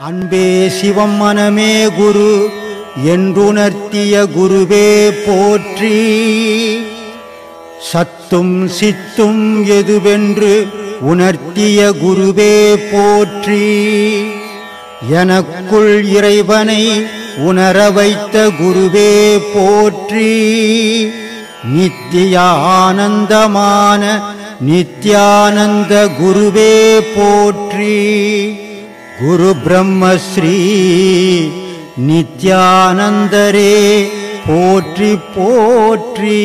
அன்பே சிவம் மனமே குரு என்றுணர்த்திய குருவே போற்றி சத்தும் சித்தும் எதுவென்று உணர்த்திய குருவே போற்றி எனக்குள் இறைவனை உணர வைத்த குருவே போற்றி நித்திய ஆனந்தமான நித்யானந்த குருவே போற்றி குரு பிரம்மஸ்ரீ நித்யானந்தரே போற்றி போற்றி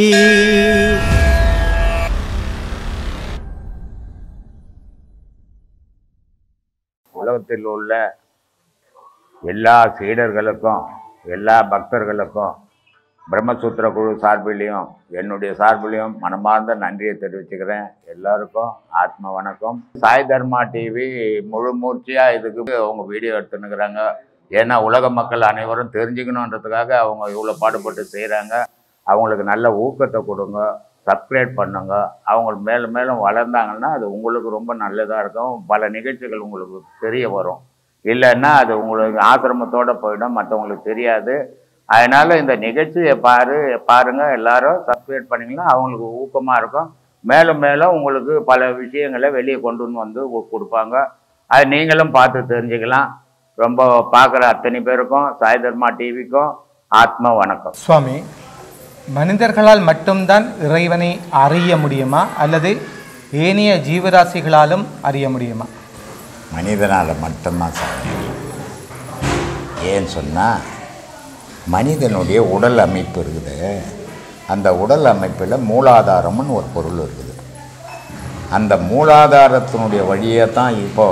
உலகத்தில் உள்ள எல்லா சீடர்களுக்கும் எல்லா பக்தர்களுக்கும் பிரம்மசூத்திர குழு சார்பிலையும் என்னுடைய சார்பிலையும் மனமார்ந்த நன்றியை தெரிவிச்சுக்கிறேன் எல்லாருக்கும் ஆத்ம வணக்கம் சாய் தர்மா டிவி முழு மூர்ச்சியாக இதுக்கு அவங்க வீடியோ எடுத்துன்னுக்குறாங்க ஏன்னா உலக மக்கள் அனைவரும் தெரிஞ்சுக்கணுன்றதுக்காக அவங்க இவ்வளோ பாடுபட்டு செய்கிறாங்க அவங்களுக்கு நல்ல ஊக்கத்தை கொடுங்க சப்ஸ்கிரைப் பண்ணுங்க அவங்க மேலும் மேலும் வளர்ந்தாங்கன்னா அது உங்களுக்கு ரொம்ப நல்லதாக இருக்கும் பல நிகழ்ச்சிகள் உங்களுக்கு தெரிய வரும் இல்லைன்னா அது உங்களுக்கு ஆசிரமத்தோட போயிடும் மற்றவங்களுக்கு தெரியாது அதனால இந்த நிகழ்ச்சியை பாரு பாருங்க எல்லாரும் சப்ஸ்கிரைப் பண்ணீங்கன்னா அவங்களுக்கு ஊக்கமாக இருக்கும் மேலும் மேலும் உங்களுக்கு பல விஷயங்களை வெளியே கொண்டு வந்து கு- கொடுப்பாங்க அது நீங்களும் பார்த்து தெரிஞ்சுக்கலாம் ரொம்ப பார்க்குற அத்தனை பேருக்கும் சாய் தர்மா டிவிக்கும் ஆத்ம வணக்கம் சுவாமி மனிதர்களால் மட்டும்தான் இறைவனை அறிய முடியுமா அல்லது ஏனைய ஜீவராசிகளாலும் அறிய முடியுமா மனிதனால் மட்டும்தான் சாத்தியம் ஏன்னு சொன்னால் மனிதனுடைய உடல் அமைப்பு இருக்குது அந்த உடல் அமைப்பில் மூலாதாரம்னு ஒரு பொருள் இருக்குது அந்த மூலாதாரத்தினுடைய வழியே தான் இப்போ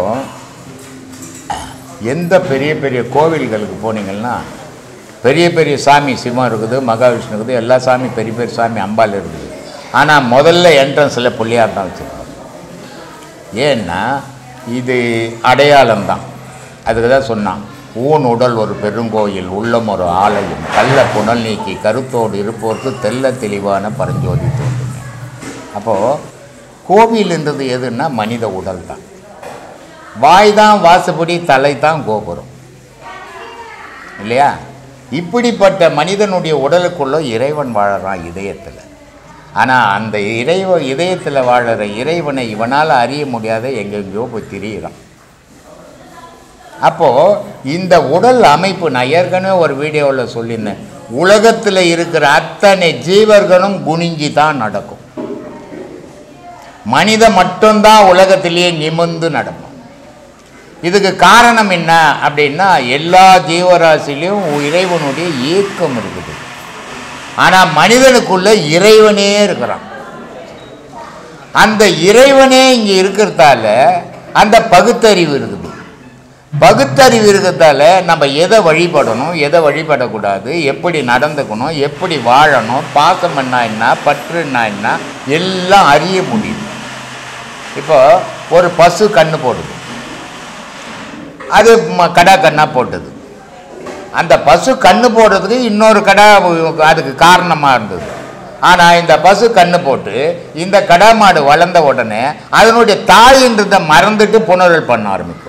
எந்த பெரிய பெரிய கோவில்களுக்கு போனீங்கன்னா பெரிய பெரிய சாமி சிவம் இருக்குது மகாவிஷ்ணு இருக்குது எல்லா சாமி பெரிய பெரிய சாமி அம்பாள் இருக்குது ஆனால் முதல்ல என்ட்ரன்ஸில் புள்ளியார் தான் வச்சுருக்கோம் ஏன்னா இது அடையாளம் தான் அதுக்கு தான் சொன்னான் ஊன் உடல் ஒரு பெருங்கோயில் உள்ளம் ஒரு ஆலயம் கள்ள புனல் நீக்கி கருத்தோடு இருப்போருக்கு தெல்ல தெளிவான பரஞ்சோதி தோன்றுமே அப்போது கோவில்ன்றது எதுன்னா மனித உடல் தான் வாய் தான் வாசப்படி தலை தான் கோபுரம் இல்லையா இப்படிப்பட்ட மனிதனுடைய உடலுக்குள்ள இறைவன் வாழறான் இதயத்தில் ஆனால் அந்த இறைவ இதயத்தில் வாழற இறைவனை இவனால் அறிய முடியாத எங்கெங்கேயோ போய் திரியிறான் அப்போது இந்த உடல் அமைப்பு நான் ஏற்கனவே ஒரு வீடியோவில் சொல்லியிருந்தேன் உலகத்தில் இருக்கிற அத்தனை ஜீவர்களும் குனிஞ்சி தான் நடக்கும் மனித மட்டும்தான் உலகத்திலேயே நிமிர்ந்து நடக்கும் இதுக்கு காரணம் என்ன அப்படின்னா எல்லா ஜீவராசிலையும் இறைவனுடைய இயக்கம் இருக்குது ஆனால் மனிதனுக்குள்ள இறைவனே இருக்கிறான் அந்த இறைவனே இங்கே இருக்கிறதால அந்த பகுத்தறிவு இருக்குது பகுத்தறிவு இருக்கிறதால நம்ம எதை வழிபடணும் எதை வழிபடக்கூடாது எப்படி நடந்துக்கணும் எப்படி வாழணும் பாசம்னா என்ன பற்றுன்னா என்ன எல்லாம் அறிய முடியும் இப்போ ஒரு பசு கண்ணு போடுது அது ம- கடா கண்ணா போட்டது அந்த பசு கண்ணு போடுறதுக்கு இன்னொரு கடா அதுக்கு காரணமாக இருந்தது ஆனால் இந்த பசு கண்ணு போட்டு இந்த கடா மாடு வளர்ந்த உடனே அதனுடைய தாயின்றதை மறந்துட்டு புணரல் பண்ண ஆரம்பிக்கும்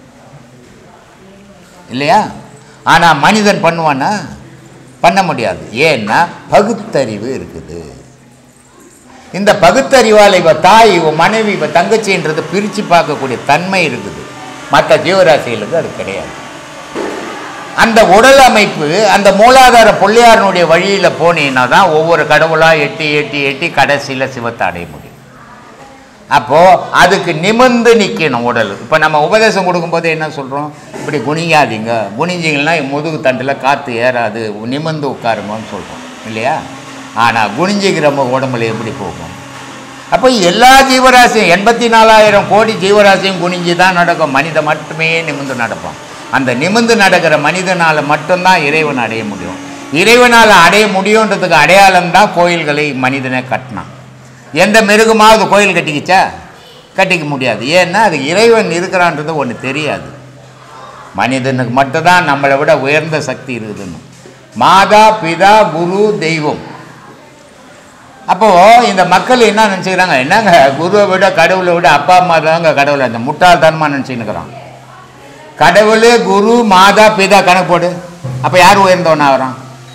இல்லையா ஆனால் மனிதன் பண்ணுவானா பண்ண முடியாது ஏன்னா பகுத்தறிவு இருக்குது இந்த பகுத்தறிவால் இவ தாய் இவ மனைவி இவ தங்கச்சின்றது பிரித்து பார்க்கக்கூடிய தன்மை இருக்குது மற்ற ஜீவராசிகளுக்கு அது கிடையாது அந்த உடல் அமைப்பு அந்த மூலாதார பிள்ளையாரனுடைய வழியில் போனீங்கன்னா தான் ஒவ்வொரு கடவுளாக எட்டி எட்டி எட்டி கடைசியில் சிவத்தை அடைய முடியும் அப்போது அதுக்கு நிமிர்ந்து நிற்கணும் உடல் இப்போ நம்ம உபதேசம் கொடுக்கும்போது என்ன சொல்கிறோம் இப்படி குனியாதீங்க குனிஞ்சிங்கன்னா முதுகு தண்டில் காற்று ஏறாது நிமிர்ந்து உட்காருங்கன்னு சொல்கிறோம் இல்லையா ஆனால் குனிஞ்சிக்கிற மு- உடம்புல எப்படி போகும் அப்போ எல்லா ஜீவராசியும் எண்பத்தி நாலாயிரம் கோடி ஜீவராசியும் குனிஞ்சு தான் நடக்கும் மனிதன் மட்டுமே நிமிர்ந்து நடப்பான் அந்த நிமிர்ந்து நடக்கிற மனிதனால் மட்டும்தான் இறைவன் அடைய முடியும் இறைவனால் அடைய முடியுன்றதுக்கு அடையாளம் தான் கோயில்களை மனிதனை கட்டினான் எந்த மிருகமாவது கோயில் கட்டிக்கிச்சா கட்டிக்க முடியாது ஏன்னா அது இறைவன் இருக்கிறான்றது ஒன்று தெரியாது மனிதனுக்கு மட்டும்தான் நம்மளை விட உயர்ந்த சக்தி இருக்குதுன்னு மாதா பிதா குரு தெய்வம் அப்போது இந்த மக்கள் என்ன நினச்சிக்கிறாங்க என்னங்க குருவை விட கடவுளை விட அப்பா அம்மா தாங்க கடவுளை அந்த முட்டாள்தனமாக நினச்சின்னுக்கிறான் கடவுள் குரு மாதா பிதா கணக்கு போடு அப்ப யார் உயர்ந்தவனா ஆகிறான்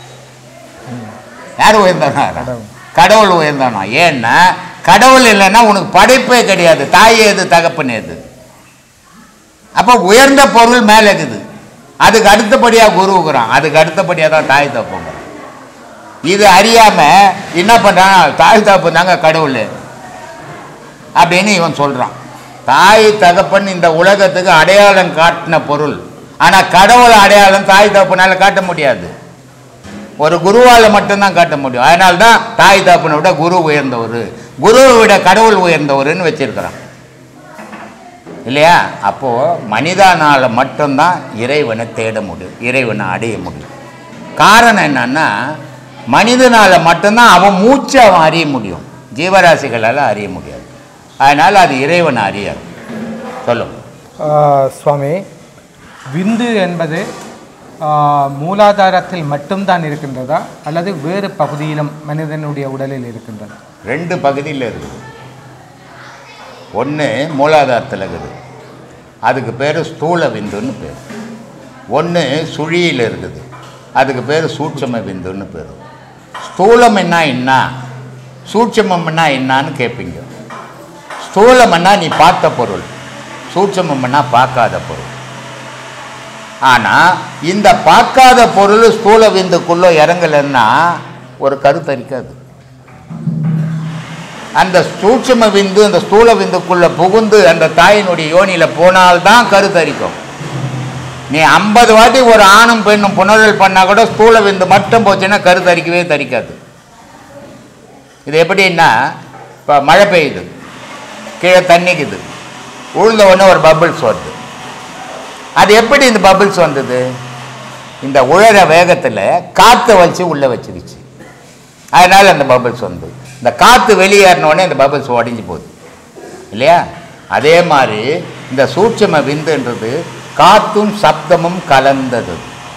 யார் உயர்ந்தவனா ஆகிறான் கடவுள். கடவுள் உயர்ந்தவனா ஏன்னா கடவுள் இல்லைன்னா உனக்கு படைப்பே கிடையாது தாய் எது தகப்பன் எது அப்போ உயர்ந்த பொருள் மேலே இருக்குது அதுக்கு அடுத்தபடியாக குருவுக்குறான் அதுக்கு அடுத்தபடியாக தான் தாய் தப்புங்கிறான் இது அறியாம என்ன பண்றான் தாய் தகப்பன் தாங்க கடவுள் அப்படின்னு இவன் சொல்றான் தாய் தகப்பன் இந்த உலகத்துக்கு அடையாளம் காட்டின பொருள் ஆனா கடவுள் அடையாளம் தாய் தகப்பனால காட்ட முடியாது ஒரு குருவால மட்டும்தான் காட்ட முடியும் அதனால தான் தாய் தகப்பனை விட குரு உயர்ந்தவர் குருவை விட கடவுள் உயர்ந்தவர்னு வச்சிருக்கிறான் இல்லையா அப்போ மனிதனால மட்டும்தான் இறைவனை தேட முடியும் இறைவனை அடைய முடியும் காரணம் என்னன்னா மனிதனால மட்டும்தான் அவன் மூச்சை அவன் அறிய முடியும் ஜீவராசிகளால் அறிய முடியாது அதனால் அது இறைவனை அறியாது சொல்லும் ஆ, சுவாமி விந்து என்பது ஆ, மூலாதாரத்தில் மட்டும்தான் இருக்கின்றதா அல்லது வேறு பகுதியிலும் மனிதனுடைய உடலில் இருக்கின்றதா ரெண்டு பகுதியில் இருக்குது ஒன்று மூலாதாரத்தில் இருக்குது அதுக்கு பேர் ஸ்தூல விந்துன்னு பேர் ஒன்று சுழியில் இருக்குது அதுக்கு பேர் சூட்சம விந்துன்னு பேர் ஸ்தூலம்னா என்ன சூட்சமம்னா என்னான்னு கேட்பீங்க ஸ்தூலம்னா நீ பார்த்த பொருள் சூட்சமம்னா பார்க்காத பொருள் ஆனால் இந்த பார்க்காத பொருள் ஸ்தூல விந்துக்குள்ளே இறங்கலைன்னா ஒரு கருத்தரிக்காது அந்த சூட்சும விந்து அந்த ஸ்தூல விந்துக்குள்ள புகுந்து அந்த தாயினுடைய யோனியில போனால்தான் கருத்தரிக்கும் நீ ஐம்பது வாட்டி ஒரு ஆணும் பெண்ணும் புணரல் பண்ணா கூட ஸ்தூல விந்து மட்டும் போச்சுன்னா கருத்தரிக்கவே தரிக்காது இது எப்படின்னா இப்போ மழை பெய்யுது கீழே தண்ணிக்குது உழுந்த உடனே ஒரு பபிள்ஸ் வருது அது எப்படி இந்த பபிள்ஸ் வந்தது இந்த உழற வேகத்தில் காற்றை வச்சு உள்ளே வச்சிருச்சு அதனால் அந்த பபிள்ஸ் வந்து இந்த காற்று வெளியேறின உடனே இந்த பபிள்ஸ் உடஞ்சி போகுது இல்லையா அதே மாதிரி இந்த சூட்சும விந்துன்றது காற்றும் சப்தமும் கலந்தது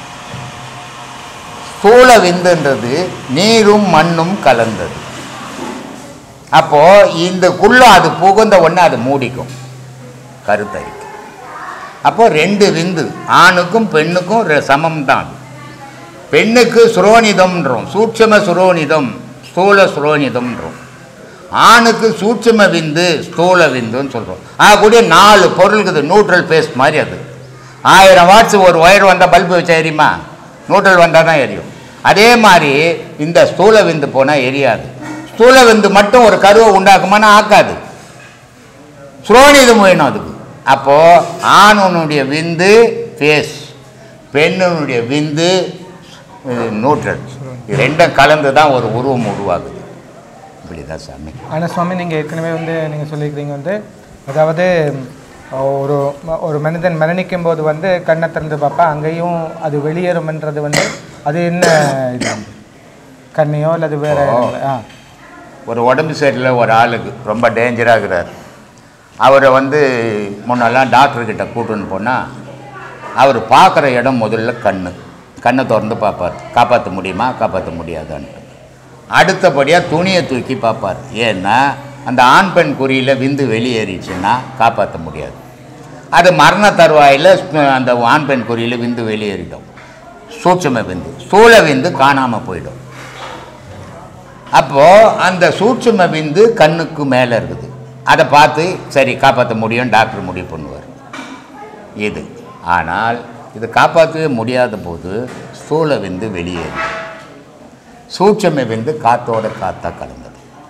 ஸ்தூல விந்துன்றது நீரும் மண்ணும் கலந்தது அப்போ இந்தக்குள்ள அது புகுந்த உடனே அது மூடிக்கும் கருத்தரிக்கும் அப்போ ரெண்டு விந்து ஆணுக்கும் பெண்ணுக்கும் ரெ- சமம் தான் பெண்ணுக்கு சுரோனிதம்ன்றோம் சூட்சம சுரோனிதம் ஸ்தூல சுரோனிதம்ன்றோம் ஆணுக்கு சூட்சம விந்து ஸ்தூல விந்துன்னு சொல்கிறோம் ஆகக்கூடிய நாலு பொருள் இருக்குது நியூட்ரல் பேஸ்ட் மாதிரி அது ஆயிரம் வாட்ஸ் ஒரு ஒயர் வந்தால் பல்பு வச்சா எரியுமா நியூட்ரல் வந்தால் தான் எரியும் அதே மாதிரி இந்த ஸ்தூல விந்து போனால் எரியாது ஸ்தூல விந்து மட்டும் ஒரு கருவை உண்டாக்குமானா ஆக்காது சுரோனிதம் வேணும் அதுக்கு அப்போது ஆணுனுடைய விந்து ஃபேஸ் பெண்ணுனுடைய விந்து நியூட்ரல் இது ரெண்டும் கலந்து தான் ஒரு உருவம் உருவாகுது இப்படி தான் சாமி ஆனால் சுவாமி நீங்கள் ஏற்கனவே வந்து நீங்கள் சொல்லியிருக்கிறீங்க வந்து அதாவது ஒரு ஒரு மனிதன் மரணிக்கும் போது வந்து கண்ணை திறந்து பார்ப்பா அங்கேயும் அது வெளியேறும்ன்றது வந்து அது என்ன இது வந்து? கண்ணையோ அல்லது வேற ஓ. ஆ ஒரு உடம்பு சரியில்லை ஒரு ஆளுக்கு ரொம்ப டேஞ்சராக இருக்கிறார் அவரை வந்து முன்னெல்லாம் டாக்டர்கிட்ட கூட்டுன்னு போனால் அவர் பார்க்குற இடம் முதல்ல கண் கண்ணை திறந்து பார்ப்பார் காப்பாற்ற முடியுமா காப்பாற்ற முடியாதான்ட்டு அடுத்தபடியாக துணியை தூக்கி பார்ப்பார் ஏன்னா அந்த ஆண் பெண் குறியில் விந்து வெளியேறிச்சுன்னா காப்பாற்ற முடியாது அது மரண தருவாயில் அந்த ஆண் பெண் குறியில் விந்து வெளியேறிடும் சூட்சும விந்து ஸ்தூல விந்து காணாமல் போயிடும் அப்போது அந்த சூட்சும விந்து கண்ணுக்கு மேலே இருக்குது அதை பார்த்து சரி காப்பாற்ற முடியும் டாக்டர் முடிவு பண்ணுவார் இது ஆனால் இது காப்பாற்றவே முடியாத போது ஸ்தூல விந்து வெளியேறி சூட்சும விந்து காத்தோட காத்தா கலந்தது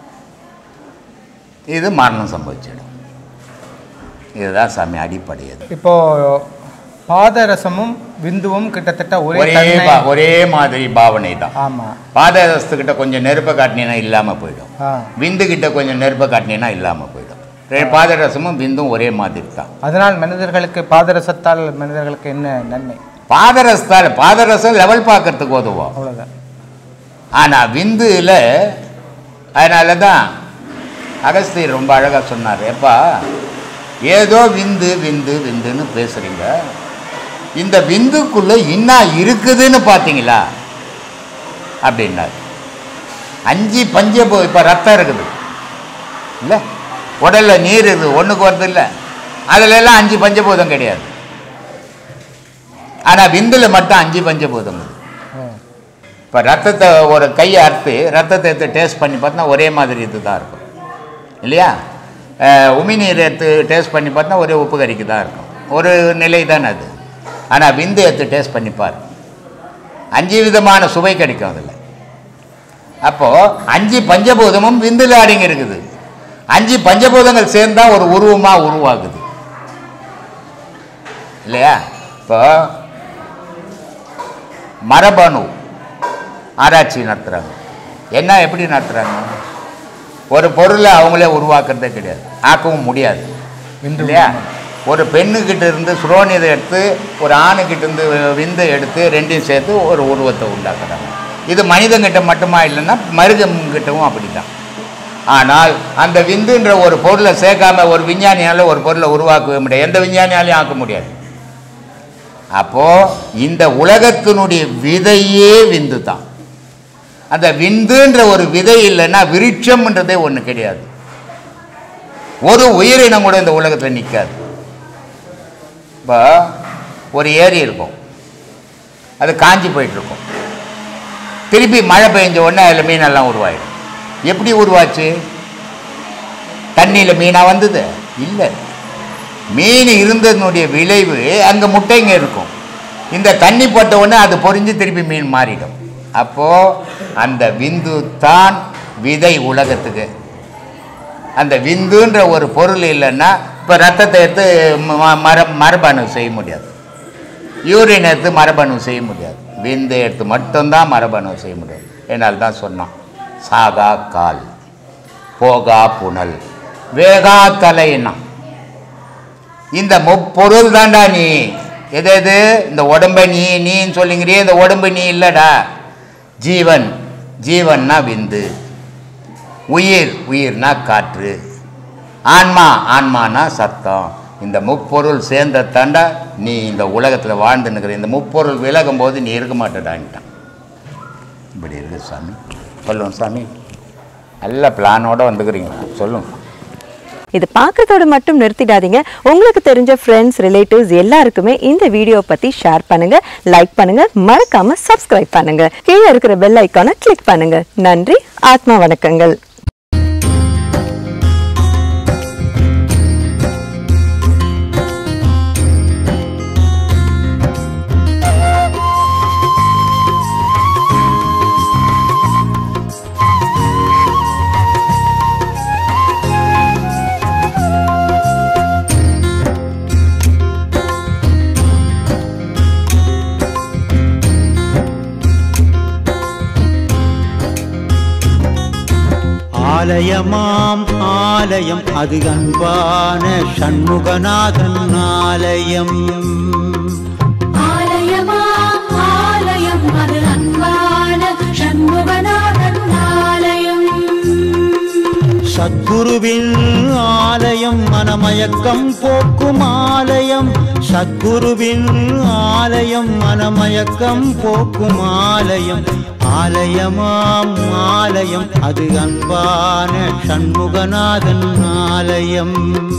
இது மரணம் சம்பவிச்சிடும் இதுதான் சாமி அடிப்படையது இப்போ பாதரசமும் விந்துவும் கிட்டத்தட்ட ஒரே ஒரே தன்மை பா- ஒரே மாதிரி பாவனை தான் ஆமா பாதரசத்துக்கிட்ட கொஞ்சம் நெருப்பை காட்டினீங்கன்னா இல்லாமல் போயிடும் ஆ விந்து கிட்ட கொஞ்சம் நெருப்பை காட்டினீங்கன்னா இல்லாமல் போயிடும் ரெ- பாதரசமும் விந்தும் ஒரே மாதிரி தான் அதனால் மனிதர்களுக்கு பாதரசத்தால் மனிதர்களுக்கு என்ன நன்மை பாதரசத்தால் பாதரசம் லெவல் பார்க்கறதுக்கு உதவும் அவ்வளவுதான் ஆனால் விந்துல அதனால தான் அகஸ்தியர் ரொம்ப அழகாக சொன்னார் எப்பா ஏதோ விந்து விந்து விந்துன்னு பேசுகிறீங்க இந்த விந்துக்குள்ளே என்ன இருக்குதுன்னு பார்த்தீங்களா அப்படின்னார் அஞ்சு பஞ்சபூ இப்போ ரத்தம் இருக்குது இல்லை உடலில் நீர் இருக்குது ஒன்றுக்கு வருது இல்லை அதில் எல்லாம் அஞ்சு பஞ்சபூதம் கிடையாது ஆனால் விந்தில் மட்டும் அஞ்சு பஞ்சபூதம் இருக்கு. ம் இப்போ ரத்தத்தை ஒரு கையை அறுத்து ரத்தத்தை எடுத்து டேஸ்ட் பண்ணி பார்த்தா ஒரே மாதிரி இது தான் இருக்கும் இல்லையா அஹ் உமிநீர் எடுத்து டேஸ்ட் பண்ணி பார்த்தா ஒரே உப்பு கறிக்கு தான் இருக்கும் ஒரு நிலை தானே அது ஆனால் விந்து எடுத்து டேஸ்ட் பண்ணி பாரு அஞ்சு விதமான சுவை கிடைக்கும் அதில் அப்போது அஞ்சு பஞ்சபூதமும் விந்துல அடங்கி இருக்குது அஞ்சு பஞ்சபூதங்கள் சேர்ந்தா ஒரு உருவமாக உருவாகுது இல்லையா இப்போ மரபணு ஆராய்ச்சி நடத்துகிறாங்க என்ன எப்படி நடத்துகிறாங்க ஒரு பொருளை அவங்களே உருவாக்குறதே கிடையாது ஆக்கவும் முடியாது விந்து இல்லையா ஒரு பெண்ணுக்கிட்ட இருந்து சுரோனியதை எடுத்து ஒரு ஆணுக்கிட்ட இருந்து விந்தை எடுத்து ரெண்டையும் சேர்த்து ஒரு உருவத்தை உண்டாக்குறாங்க இது மனிதங்கிட்ட மட்டுமா இல்லைன்னா மருகங்கிட்டவும் அப்படி தான் ஆனால் அந்த விந்துன்ற ஒரு பொருளை சேர்க்காம ஒரு விஞ்ஞானியால ஒரு பொருளை உருவாக்கவே முடியாது எந்த விஞ்ஞானியாலையும் ஆக்க முடியாது அப்போ இந்த உலகத்தினுடைய விதையே விந்து தான் அந்த விந்துன்ற ஒரு விதை இல்லைன்னா விருட்சம்ன்றதே ஒன்று கிடையாது ஒரு உயிரினம் கூட இந்த உலகத்தில் நிற்காது இப்போ ஒரு ஏரி இருக்கும் அது காஞ்சி போயிட்டுருக்கும் திருப்பி மழை பெஞ்ச உடனே அதில் மீனெல்லாம் உருவாயிடும் எப்படி உருவாச்சு தண்ணியில் மீனாக வந்தது இல்லை மீன் இருந்ததனுடைய விளைவு அங்கே முட்டைங்க இருக்கும் இந்த தண்ணி பட்ட உடனே அது பொரிஞ்சு திருப்பி மீன் மாறிடும் அப்போது அந்த விந்து தான் விதை உலகத்துக்கு அந்த விந்துன்ற ஒரு பொருள் இல்லைன்னா இப்போ ரத்தத்தை எடுத்து ம- மர மரபணு செய்ய முடியாது யூரின் எடுத்து மரபணு செய்ய முடியாது விந்து எடுத்து மட்டும்தான் மரபணு செய்ய முடியாது என்னால் தான் சொன்னான் சாகா கால் போகா புனல் வேகா தலைன்னா இந்த முப்பொருள் தான்டா நீ எது எது இந்த உடம்பை நீ நீன்னு சொல்லிங்கிறியே இந்த உடம்பு நீ இல்லைடா ஜீவன் ஜீவன்னா விந்து உயிர் உயிர்னா காற்று ஆன்மா ஆன்மானா சத்தம் இந்த முப்பொருள் சேர்ந்த தாண்டா நீ இந்த உலகத்தில் வாழ்ந்துன்னுக்கிற இந்த முப்பொருள் விலகும் போது நீ இருக்க மாட்டேடான்ட்டான் இப்படி இருக்கு சாமி சொல்லுவோம் சாமி நல்ல பிளானோட வந்துக்கிறீங்க சொல்லுங்க இது பார்க்கறதோட மட்டும் நிறுத்திடாதீங்க உங்களுக்கு தெரிஞ்ச ஃப்ரெண்ட்ஸ் ரிலேட்டிவ்ஸ் எல்லாருக்குமே இந்த வீடியோ பத்தி ஷேர் பண்ணுங்க லைக் பண்ணுங்க மறக்காம சப்ஸ்கிரைப் பண்ணுங்க கீழே இருக்கிற பெல் ஐக்கானை கிளிக் பண்ணுங்க நன்றி ஆத்மா வணக்கங்கள் ஆலயமாம் ஆலயம் அது அன்பான சண்முகநாதன் ஆலயம் ஆலயமா ஆலயம் அது அன்பான சண்முகநாதன் ஆலயம் சத்குருவின் ஆலயம் மனமயக்கம் போக்கும் ஆலயம் சத்குருவின் ஆலயம் மனமயக்கம் போக்கும் ஆலயம் ஆலயமாம் ஆலயம் அது அன்பான சண்முகநாதன் ஆலயம்